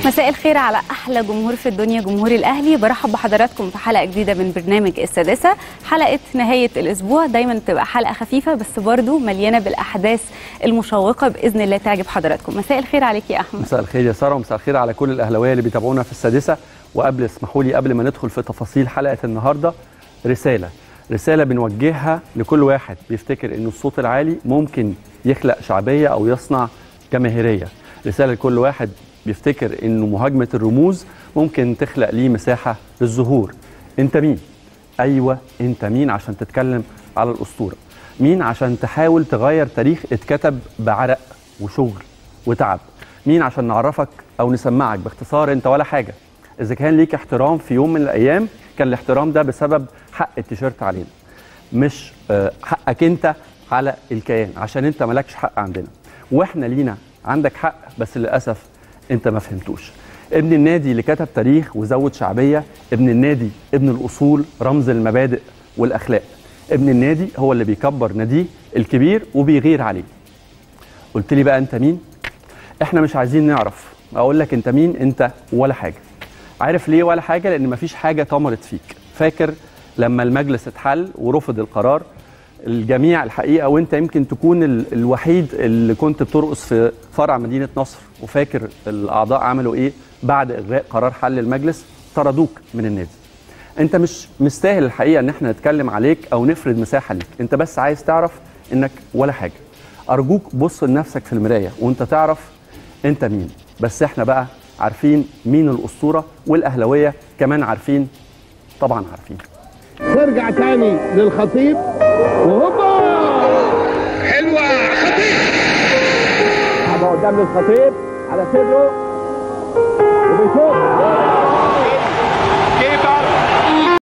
مساء الخير على احلى جمهور في الدنيا جمهور الاهلي برحب بحضراتكم في حلقه جديده من برنامج السادسه حلقه نهايه الاسبوع دايما بتبقى حلقه خفيفه بس برضو مليانه بالاحداث المشوقه باذن الله تعجب حضراتكم مساء الخير عليك يا احمد مساء الخير يا ساره ومساء الخير على كل الاهلاويه اللي بيتابعونا في السادسه وقبل اسمحوا لي قبل ما ندخل في تفاصيل حلقه النهارده رساله رساله بنوجهها لكل واحد بيفتكر انه الصوت العالي ممكن يخلق شعبيه او يصنع جماهيريه رساله لكل واحد بيفتكر انه مهاجمه الرموز ممكن تخلق ليه مساحه للظهور انت مين ايوه انت مين عشان تتكلم على الاسطوره مين عشان تحاول تغير تاريخ اتكتب بعرق وشغل وتعب مين عشان نعرفك او نسمعك باختصار انت ولا حاجه اذا كان ليك احترام في يوم من الايام كان الاحترام ده بسبب حق التيشيرت علينا مش آه، حقك انت على الكيان عشان انت مالكش حق عندنا واحنا لينا عندك حق بس للاسف انت ما فهمتوش ابن النادي اللي كتب تاريخ وزود شعبيه ابن النادي ابن الاصول رمز المبادئ والاخلاق ابن النادي هو اللي بيكبر ناديه الكبير وبيغير عليه قلت لي بقى انت مين احنا مش عايزين نعرف اقول لك انت مين انت ولا حاجه عارف ليه ولا حاجه لان مفيش حاجه طمرت فيك فاكر لما المجلس اتحل ورفض القرار الجميع الحقيقه وانت يمكن تكون ال- الوحيد اللي كنت بترقص في فرع مدينه نصر وفاكر الاعضاء عملوا ايه بعد الغاء قرار حل المجلس طردوك من النادي انت مش مستاهل الحقيقه ان احنا نتكلم عليك او نفرد مساحه ليك انت بس عايز تعرف انك ولا حاجه ارجوك بص لنفسك في المرايه وانت تعرف انت مين بس احنا بقى عارفين مين الاسطوره والاهلاويه كمان عارفين طبعا عارفين ترجع تاني للخطيب وهوبا حلوة خطير حاجة قدام للخطيب على صدره وبيشوط